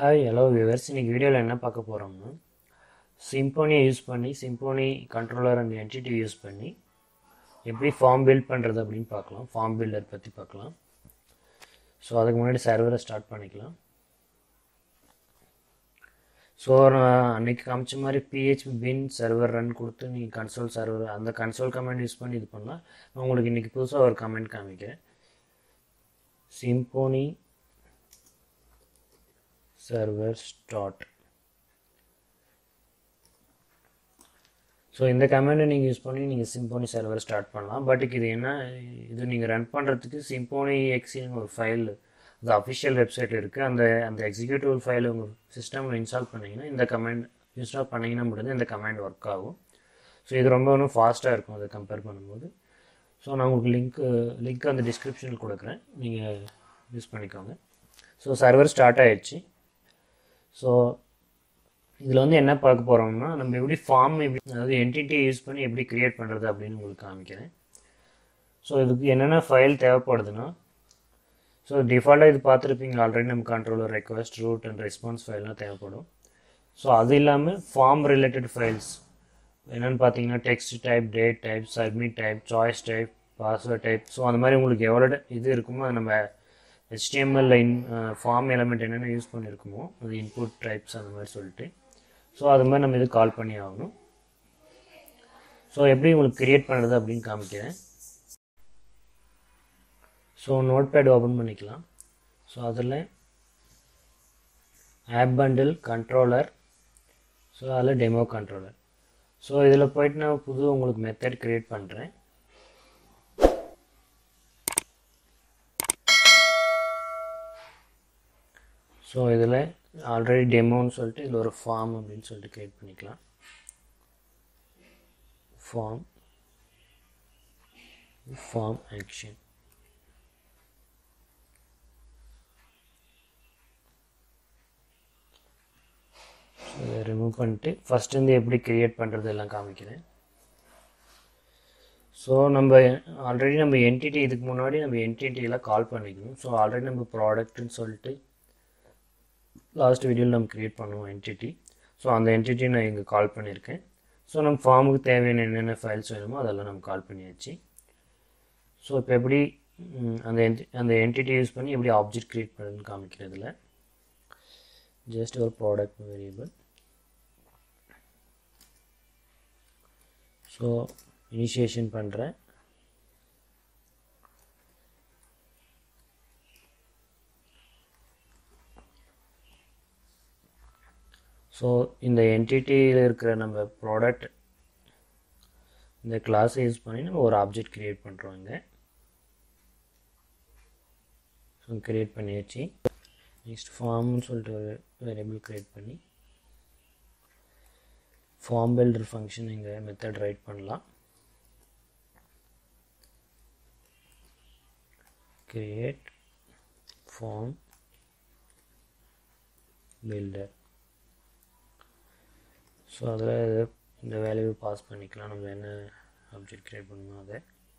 hi hello viewers இன்னைக்கு வீடியோவில் என்ன பார்க்க போகிறோம்னா சிம்போனியை யூஸ் பண்ணி Symfony controller and entity use பண்ணி எப்படி ஃபார்ம் பில்ட் பண்ணுறது அப்படின்னு பார்க்கலாம் ஃபார்ம் பில்டர் பற்றி பார்க்கலாம் ஸோ அதுக்கு முன்னாடி சர்வரை ஸ்டார்ட் பண்ணிக்கலாம் ஸோ நான் அன்றைக்கி காமிச்ச மாதிரி பிஹெச்பி பின் சர்வர் ரன் கொடுத்து நீங்கள் கன்சோல் சர்வர் அந்த கன்சோல் கமெண்ட் யூஸ் பண்ணி இது பண்ணலாம் நான் உங்களுக்கு இன்றைக்கி புதுசாக ஒரு கமெண்ட் காமிக்கிறேன் சிம்போனி server start ஸோ இந்த கமெண்டை நீங்கள் யூஸ் பண்ணி நீங்கள் சிம்போனி சர்வர் ஸ்டார்ட் பண்ணலாம் பட் இது என்ன இது நீங்கள் ரன் பண்ணுறதுக்கு சிம்போனி எக்ஸின்னு ஒரு ஃபைல் அது அஃபிஷியல் வெப்சைட் இருக்குது அந்த அந்த எக்ஸிக்யூட்டிவ் ஃபைல் உங்கள் சிஸ்டமில் இன்ஸ்டால் பண்ணிங்கன்னா இந்த கமெண்ட் இன்ஸ்டால் பண்ணிங்கன்னா மட்டும்தான் இந்த கமெண்ட் ஒர்க் ஆகும் ஸோ இது ரொம்ப இன்னும் ஃபாஸ்ட்டாக இருக்கும் அதை கம்பேர் பண்ணும்போது ஸோ நான் உங்களுக்கு லிங்க்கு லிங்க் அந்த டிஸ்கிரிப்ஷனில் கொடுக்குறேன் நீங்கள் யூஸ் பண்ணிக்கோங்க ஸோ சர்வர் ஸ்டார்ட் ஆயிடுச்சு ஸோ இதில் வந்து என்ன பார்க்க போகிறோம்னா நம்ம எப்படி ஃபார்ம் எப்படி அதாவது என்டிட்டியை யூஸ் பண்ணி எப்படி க்ரியேட் பண்ணுறது அப்படின்னு உங்களுக்கு காமிக்கிறேன் ஸோ இதுக்கு என்னென்ன ஃபைல் தேவைப்படுதுன்னா ஸோ டிஃபால்ட்டாக இது பார்த்துருப்பீங்க ஆல்ரெடி நம்ம controller request route and response ஃபைல்லாம் தேவைப்படும் ஸோ அது இல்லாமல் ஃபார்ம் ரிலேட்டட் ஃபைல்ஸ் என்னென்னு பார்த்தீங்கன்னா text type date type submit type choice type password type so அந்த மாதிரி உங்களுக்கு எவ்வளோ இது இருக்குமோ அது நம்ம ஹெச்டிஎம்எல் இன் ஃபார்ம் எலமெண்ட் என்னென்ன யூஸ் பண்ணியிருக்குமோ அது இன்புட் டைப்ஸ் அந்த மாதிரி சொல்லிட்டு ஸோ அது மாதிரி நம்ம இது கால் பண்ணி ஆகணும் ஸோ எப்படி உங்களுக்கு க்ரியேட் பண்ணுறது அப்படின்னு காமிக்கிறேன் ஸோ நோட் பேட் ஓப்பன் பண்ணிக்கலாம் ஸோ அதில் ஆப் பண்டில் கண்ட்ரோலர் ஸோ அதில் டெமோ கண்ட்ரோலர் ஸோ இதில் போயிட்டு நான் புது உங்களுக்கு மெத்தட் க்ரியேட் பண்ணுறேன் ஸோ இதில் ஆல்ரெடி டெமோன்னு சொல்லிட்டு இதில் ஒரு ஃபார்ம் அப்படின்னு சொல்லிட்டு க்ரியேட் பண்ணிக்கலாம் ஃபார்ம் ஃபார்ம் ஆக்ஷன் இதை ரிமூவ் பண்ணிட்டு ஃபஸ்ட் வந்து எப்படி க்ரியேட் பண்ணுறது எல்லாம் காமிக்கிறேன் ஸோ நம்ம ஆல்ரெடி நம்ம என்டிட்டி இதுக்கு முன்னாடி நம்ம என்டிட்டியெல்லாம் கால் பண்ணிக்கணும் ஸோ ஆல்ரெடி நம்ம ப்ராடக்ட்னு சொல்லிட்டு லாஸ்ட் வீடியோவில் நம்ம க்ரியேட் பண்ணுவோம் என்டிட்டி ஸோ அந்த என்டிட்டி நான் இங்கே கால் பண்ணியிருக்கேன் ஸோ நம்ம ஃபார்முக்கு தேவையான என்னென்ன ஃபைல்ஸ் வேணுமோ அதெல்லாம் நம்ம கால் பண்ணியாச்சு ஸோ இப்போ எப்படி அந்த என்டி அந்த என்டிட்டி யூஸ் பண்ணி எப்படி ஆப்ஜெக்ட் க்ரியேட் பண்ணுறதுன்னு காமிக்கிறதுல ஜஸ்ட் ஒரு ப்ராடக்ட் வேரியபிள் ஸோ இனிஷியேஷன் பண்ணுறேன் ஸோ இந்த என்டிட்டியில் இருக்கிற நம்ம ப்ராடக்ட் இந்த கிளாஸை யூஸ் பண்ணி நம்ம ஒரு ஆப்ஜெக்ட் க்ரியேட் பண்ணுறோம் இங்கே ஸோ க்ரியேட் பண்ணியாச்சு நெக்ஸ்ட் ஃபார்ம்னு சொல்லிட்டு ஒரு வேரியபிள் க்ரியேட் பண்ணி ஃபார்ம் பில்டர் ஃபங்க்ஷன் இங்கே மெத்தட் ரைட் பண்ணலாம் கிரியேட் ஃபார்ம் பில்டர் ஸோ அதில் இந்த வேல்யூ பாஸ் பண்ணிக்கலாம் நம்ம என்ன ஆப்ஜெக்ட் க்ரியேட் பண்ணணுமோ அதை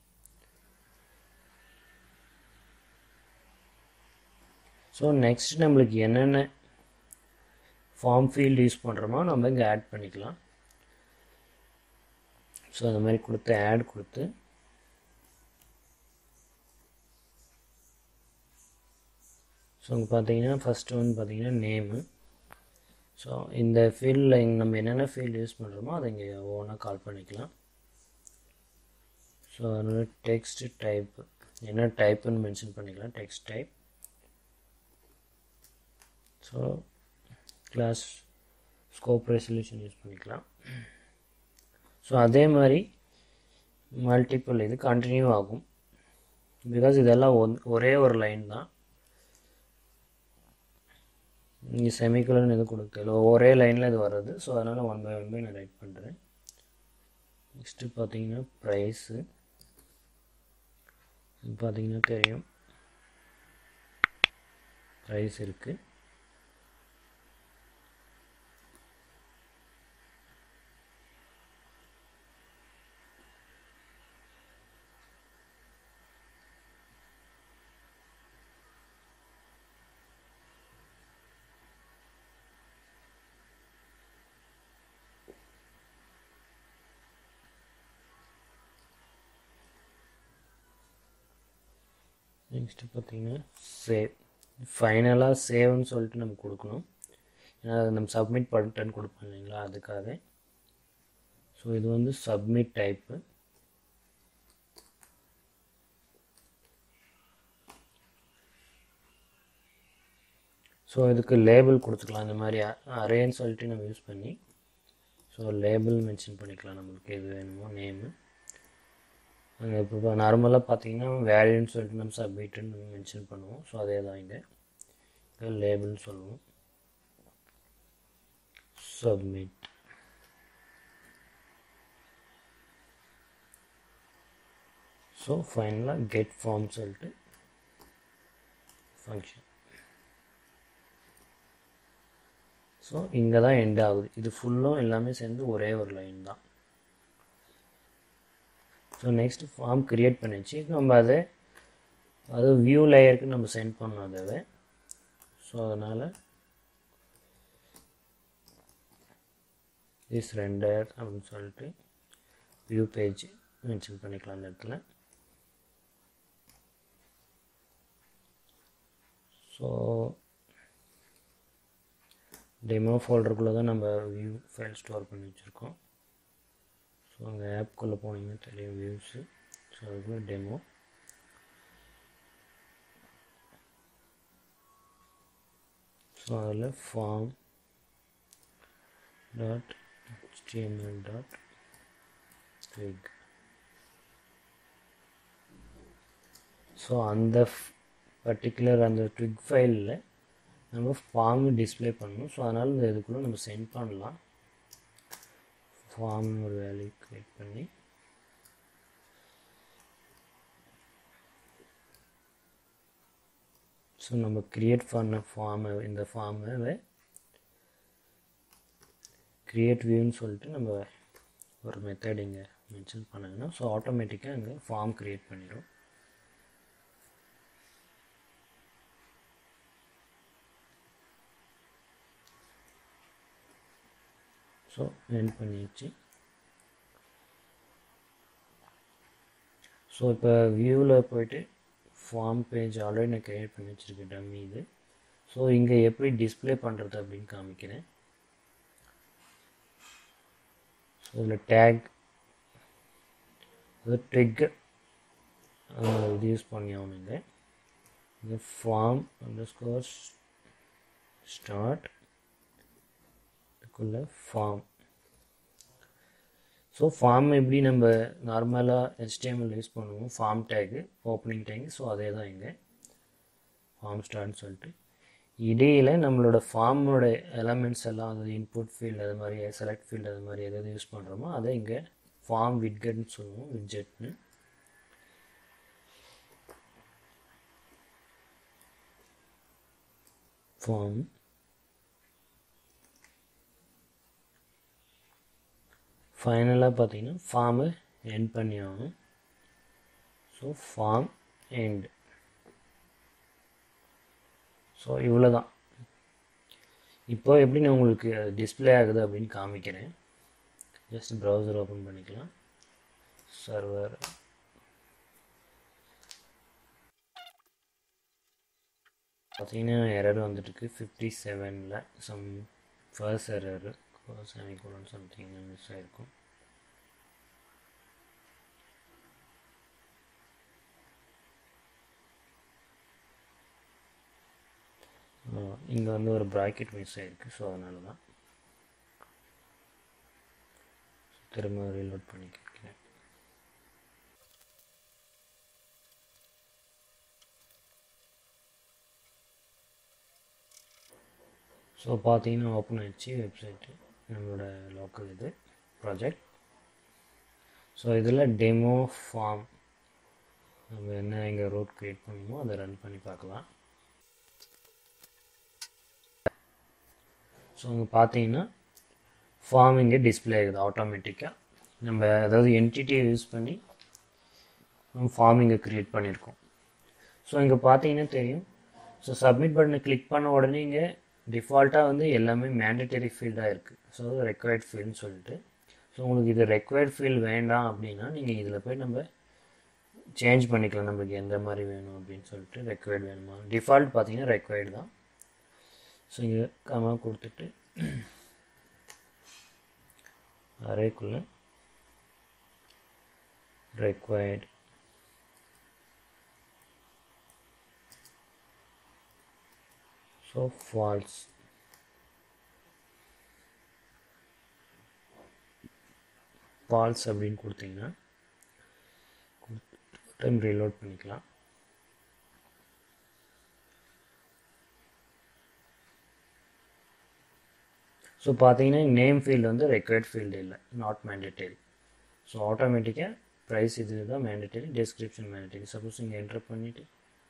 ஸோ நெக்ஸ்ட் நம்மளுக்கு என்னென்ன ஃபார்ம் ஃபீல்டு யூஸ் பண்ணுறோமோ நம்ம இங்கே ஆட் பண்ணிக்கலாம் ஸோ அந்த மாதிரி கொடுத்து ஆட் கொடுத்து ஸோ இங்கே பார்த்தீங்கன்னா ஃபஸ்ட்டு வந்து பார்த்தீங்கன்னா நேமு ஸோ இந்த ஃபீல்டில் நம்ம என்னென்ன ஃபீல்டு யூஸ் பண்ணுறோமோ அதை இங்கே ஓனாக கால் பண்ணிக்கலாம் ஸோ அதனால் டெக்ஸ்ட் டைப் என்ன டைப்புன்னு மென்ஷன் பண்ணிக்கலாம் text type so class scope resolution use பண்ணிக்கலாம் ஸோ அதே மாதிரி மல்டிபிள் இது கண்டினியூ ஆகும் பிகாஸ் இதெல்லாம் ஒன் ஒரே ஒரு லைன் தான் இங்கே செமிகுலர்னு எதுவும் கொடுக்கல ஒரே லைனில் இது வர்றது ஸோ அதனால் ஒன் பை ஒன் பை நான் ரைட் பண்ணுறேன் நெக்ஸ்ட்டு பார்த்தீங்கன்னா ப்ரைஸு பார்த்தீங்கன்னா தெரியும் ப்ரைஸ் இருக்குது நெக்ஸ்ட்டு பார்த்தீங்கன்னா சேவ் ஃபைனலாக சேவ்னு சொல்லிட்டு நம்ம கொடுக்கணும் ஏன்னா அது நம்ம சப்மிட் பட்டன் கொடுப்போம் இல்லைங்களா அதுக்காக ஸோ இது வந்து சப்மிட் டைப்பு ஸோ இதுக்கு லேபிள் கொடுத்துக்கலாம் இந்த மாதிரி அரேன்னு சொல்லிட்டு நம்ம யூஸ் பண்ணி ஸோ லேபிள் மென்ஷன் பண்ணிக்கலாம் நம்மளுக்கு எது வேணுமோ நேமு அங்கே இப்போ நார்மலாக பார்த்தீங்கன்னா வேல்யூன்னு சொல்லிட்டு நம்ம சப்மிட்டுன்னு மென்ஷன் பண்ணுவோம் ஸோ அதே தான் இங்கே லேபிள்னு சொல்லுவோம் சப்மிட் ஸோ ஃபைனலாக கெட் ஃபார்ம் சொல்லிட்டு ஃபங்க்ஷன் ஸோ இங்கே தான் எண்ட் ஆகுது இது ஃபுல்லும் எல்லாமே சேர்ந்து ஒரே ஒரு லைன் தான் ஸோ நெக்ஸ்ட் ஃபார்ம் க்ரியேட் பண்ணிச்சு நம்ம அதை அது வியூ லேயருக்கு நம்ம சென்ட் பண்ணோம் அதை ஸோ அதனால் இஸ் ரெண்டர் அப்படின்னு சொல்லிட்டு வியூ பேஜ் மென்ஷன் பண்ணிக்கலாம் அந்த இடத்துல ஸோ டெமோ ஃபோல்டருக்குள்ளே தான் நம்ம வியூ ஃபைல் ஸ்டோர் பண்ணி வச்சுருக்கோம் ஸோ அங்கே ஆப்குள்ளே போனீங்கன்னா தெரியும் வியூஸு ஸோ அதுக்குள்ள டெமோ ஸோ அதில் form dot html dot twig so அந்த பர்டிகுலர் அந்த ட்விக் ஃபைலில் நம்ம ஃபார்ம் டிஸ்பிளே பண்ணணும் ஸோ அதனால் இந்த இதுக்குள்ளே நம்ம சென்ட் பண்ணலாம் ஃபார்ம் ஒரு வேல்யூ க்ரியேட் பண்ணி ஸோ நம்ம க்ரியேட் பண்ண ஃபார்மை இந்த ஃபார்மை க்ரியேட் வியூன்னு சொல்லிட்டு நம்ம ஒரு மெத்தட் இங்கே மென்ஷன் பண்ணாங்கன்னா ஸோ ஆட்டோமேட்டிக்காக இங்கே ஃபார்ம் க்ரியேட் பண்ணிடும் ஸோ என் பண்ணிடுச்சு ஸோ இப்போ வியூவில் போயிட்டு ஃபார்ம் பேஜ் ஆல்ரெடி நான் க்ரியேட் பண்ணி வச்சுருக்கேன் டம்மி இது ஸோ இங்கே எப்படி டிஸ்பிளே பண்ணுறது அப்படின்னு காமிக்கிறேன் ஸோ இதில் டேக் அது ட்ரிக்கர் இது யூஸ் பண்ணி ஆகணுங்க இந்த ஃபார்ம் அண்டர் ஸ்கோர் ஸ்டார்ட் இதுக்குள்ள ஃபார்ம் ஸோ ஃபார்ம் எப்படி நம்ம நார்மலாக ஹெச்டிஎம்எல் யூஸ் பண்ணுவோம் form tag opening tag so அதே தான் இங்கே ஃபார்ம் ஸ்டார்ட்னு சொல்லிட்டு இடையில் நம்மளோட ஃபார்மோட எலமெண்ட்ஸ் எல்லாம் அதாவது இன்புட் ஃபீல்டு அது மாதிரி செலக்ட் ஃபீல்டு அது மாதிரி எதாவது யூஸ் பண்ணுறோமோ அதை இங்கே ஃபார்ம் விட்கெட்னு சொல்லுவோம் விட்ஜெட்னு ஃபார்ம் ஃபைனலாக பார்த்தீங்கன்னா ஃபார்மை எண்ட் பண்ணி ஆகணும் ஸோ ஃபார்ம் எண்ட் ஸோ இவ்வளோ தான் இப்போ எப்படி நான் உங்களுக்கு டிஸ்பிளே ஆகுது அப்படின்னு காமிக்கிறேன் ஜஸ்ட் ப்ரௌசர் ஓப்பன் பண்ணிக்கலாம் சர்வர் பார்த்தீங்கன்னா எரர் வந்துட்டுருக்கு ஃபிஃப்டி செவனில் some first error semicolon something miss ஆகிருக்கும் இங்கே வந்து ஒரு ப்ராக்கெட் மிஸ் ஆகிருக்கு ஸோ அதனால தான் திரும்ப ரீலோட் பண்ணி கேட்குறேன் ஸோ பார்த்தீங்கன்னா ஓப்பன் ஆயிடுச்சு வெப்சைட்டு நம்மளோட லோக்கல் இது ப்ராஜெக்ட் ஸோ இதில் டெமோ ஃபார்ம் நம்ம என்ன இங்கே ரோட் க்ரியேட் பண்ணுமோ அதை ரன் பண்ணி பார்க்கலாம் ஸோ அங்கே பார்த்தீங்கன்னா ஃபார்ம் இங்கே டிஸ்பிளே ஆகுது ஆட்டோமேட்டிக்காக நம்ம அதாவது என்டிட்டியை யூஸ் பண்ணி நம்ம ஃபார்ம் இங்கே க்ரியேட் பண்ணியிருக்கோம் ஸோ இங்கே பார்த்தீங்கன்னா தெரியும் ஸோ சப்மிட் பட்டனை கிளிக் பண்ண உடனே இங்கே டிஃபால்ட்டாக வந்து எல்லாமே மேண்டட்டரி ஃபீல்டாக இருக்குது ஸோ ரெக்வயர்ட் ஃபீல்டுன்னு சொல்லிட்டு ஸோ உங்களுக்கு இது ரெக்வயர்ட் ஃபீல்டு வேண்டாம் அப்படின்னா நீங்கள் இதில் போய் நம்ம சேஞ்ச் பண்ணிக்கலாம் நம்மளுக்கு எந்த மாதிரி வேணும் அப்படின்னு சொல்லிட்டு ரெக்வயர்டு வேணுமா டிஃபால்ட் பார்த்தீங்கன்னா ரெக்வயர்டு தான் ஸோ இங்கே கமா கொடுத்துட்டு அரேக்குள்ளே required so false false அப்படின்னு கொடுத்தீங்கன்னா டைம் ரீலோட் பண்ணிக்கலாம் ஸோ பார்த்தீங்கன்னா நேம் ஃபீல்டு வந்து ரெக்வயர்ட் ஃபீல்டு இல்லை நாட் மேண்டேட்டரி ஸோ ஆட்டோமேட்டிக்காக ப்ரைஸ் இது தான் மேண்டேட்டரி டெஸ்கிரிப்ஷன் மேண்டேட்டரி சப்போஸ் இங்கே என்டர் பண்ணிவிட்டு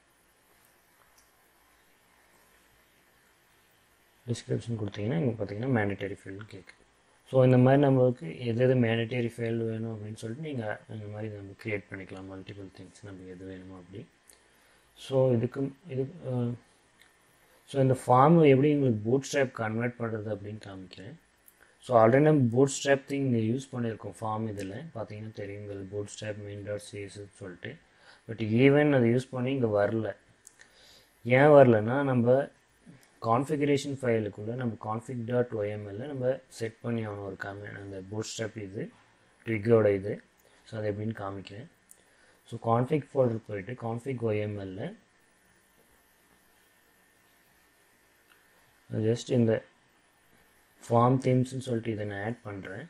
டிஸ்கிரிப்ஷன் கொடுத்தீங்கன்னா இங்கே பார்த்தீங்கன்னா மேண்டேட்டரி ஃபீல்டு கேட்கு ஸோ இந்த மாதிரி நம்மளுக்கு எது எது மேண்டேட்டரி ஃபீல்டு வேணும் அப்படின்னு சொல்லிட்டு நீங்கள் இந்த மாதிரி நம்ம க்ரியேட் பண்ணிக்கலாம் மல்டிபிள் திங்ஸ் நமக்கு எது வேணுமோ அப்படி ஸோ இதுக்கு இது ஸோ இந்த ஃபார்ம் எப்படி உங்களுக்கு பூட் ஸ்ட்ராப் கன்வெர்ட் பண்ணுறது அப்படின்னு காமிக்கிறேன் ஸோ ஆல்ரெடி நம்ம பூட் ஸ்ட்ராப் திங் இங்கே யூஸ் பண்ணியிருக்கோம் ஃபார்ம் இதில் பார்த்தீங்கன்னா தெரியும் உங்கள் பூட் ஸ்ட்ராப் மெயின் டாட் சிஎஸ்ன்னு சொல்லிட்டு பட் ஈவன் அதை யூஸ் பண்ணி இங்கே வரல ஏன் வரலன்னா நம்ம கான்ஃபிகரேஷன் ஃபைலுக்குள்ளே நம்ம கான்ஃபிக் டாட் ஒய்எம்எல்ல நம்ம செட் பண்ணி ஆகணும் ஒரு காமி அந்த பூட் ஸ்ட்ராப் இது ட்விக்கோட இது ஸோ அது எப்படின்னு காமிக்கிறேன் ஸோ கான்ஃபிக் ஃபோல்டர் போயிட்டு கான்ஃபிக் ஒய்எம்எல்ல ஜஸ்ட் இந்த ஃபார்ம் தீம்ஸ்னு சொல்லிட்டு இதை நான் ஆட் பண்ணுறேன்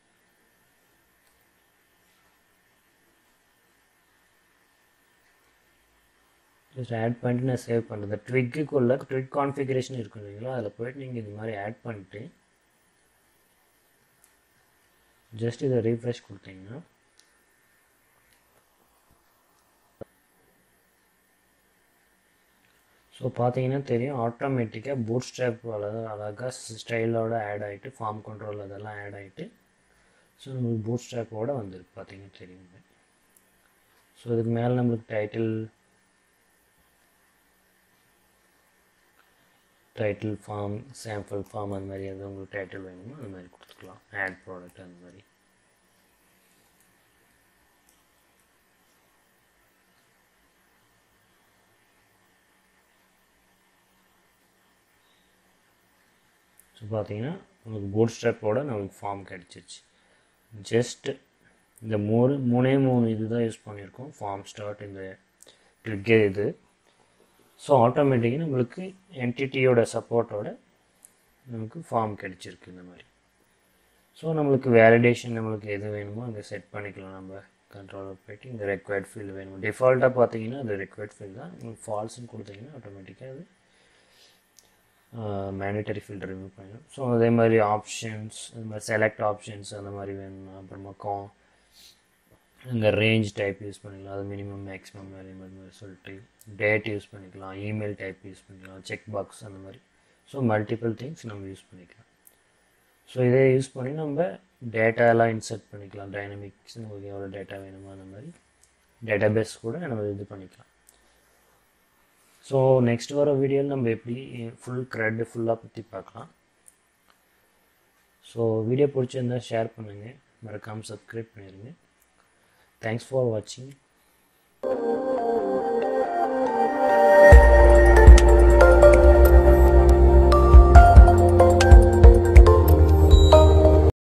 ஜஸ்ட் ஆட் பண்ணிட்டு நான் சேவ் பண்ணுறது ட்விக்குள்ளே ட்விக் கான்ஃபிகரேஷன் இருக்கும் இல்லைங்களா அதில் போயிட்டு நீங்கள் இது மாதிரி ஆட் பண்ணிட்டு ஜஸ்ட் இதை ரீஃப்ரெஷ் கொடுத்தீங்கன்னா ஸோ பார்த்தீங்கன்னா தெரியும் ஆட்டோமேட்டிக்காக பூட் ஸ்ட்ராப் அழகாக அழகாக ஸ்டைலோட ஆட் ஆகிட்டு ஃபார்ம் கண்ட்ரோல் அதெல்லாம் ஆட் ஆகிட்டு ஸோ நம்மளுக்கு பூட் ஸ்ட்ராப்போடு வந்திருக்கு பார்த்தீங்கன்னா தெரியுங்க ஸோ இதுக்கு மேலே நம்மளுக்கு title title form sample form அந்த மாதிரி எது உங்களுக்கு டைட்டில் வேணுமோ அந்த மாதிரி கொடுத்துக்கலாம் ஆட் ப்ராடக்ட் அந்த மாதிரி ஸோ பார்த்தீங்கன்னா உங்களுக்கு பூட் ஸ்ட்ராப்போட நம்மளுக்கு ஃபார்ம் கிடச்சிருச்சு ஜஸ்ட் இந்த மூணு மூணே மூணு இது தான் யூஸ் பண்ணியிருக்கோம் ஃபார்ம் ஸ்டார்ட் இந்த கிளிக்கே இது ஸோ ஆட்டோமேட்டிக்காக நம்மளுக்கு என்டிட்டியோட சப்போர்ட்டோட நமக்கு ஃபார்ம் கிடச்சிருக்கு இந்த மாதிரி ஸோ நம்மளுக்கு வேலிடேஷன் நம்மளுக்கு எது வேணுமோ அங்கே செட் பண்ணிக்கலாம் நம்ம கண்ட்ரோலர் போய்ட்டு இந்த ரெக்வயர்ட் ஃபீல்டு வேணும் டிஃபால்ட்டாக பார்த்தீங்கன்னா அது ரெக்வயர்ட் ஃபீல்டு தான் உங்களுக்கு ஃபால்ஸ்னு கொடுத்தீங்கன்னா ஆட்டோமேட்டிக்காக அது மேண்டேட்டரி ஃபீல்டு ரிமூவ் பண்ணிடும் ஸோ அதே மாதிரி ஆப்ஷன்ஸ் அந்த மாதிரி செலக்ட் ஆப்ஷன்ஸ் அந்த மாதிரி வேணும்னா அப்புறமா கா இங்கே ரேஞ்ச் டைப் யூஸ் பண்ணிக்கலாம் அது மினிமம் மேக்ஸிமம் வேல்யூ மாதிரி சொல்லிட்டு டேட் யூஸ் பண்ணிக்கலாம் இமெயில் டைப் யூஸ் பண்ணிக்கலாம் செக் பாக்ஸ் அந்த மாதிரி ஸோ மல்டிபிள் திங்ஸ் நம்ம யூஸ் பண்ணிக்கலாம் ஸோ இதை யூஸ் பண்ணி நம்ம டேட்டாலாம் இன்சர்ட் பண்ணிக்கலாம் டைனமிக்ஸ் உங்களுக்கு எவ்வளோ டேட்டா வேணுமோ அந்த மாதிரி டேட்டா பேஸ் கூட நம்ம இது பண்ணிக்கலாம் ஸோ நெக்ஸ்ட் வர வீடியோவில் நம்ம எப்படி ஃபுல் க்ரெட் ஃபுல்லாக பற்றி பார்க்கலாம் ஸோ வீடியோ பிடிச்சிருந்தால் ஷேர் பண்ணுங்கள் மறக்காமல் சப்ஸ்கிரைப் பண்ணிடுங்க தேங்க்ஸ் ஃபார் வாட்சிங்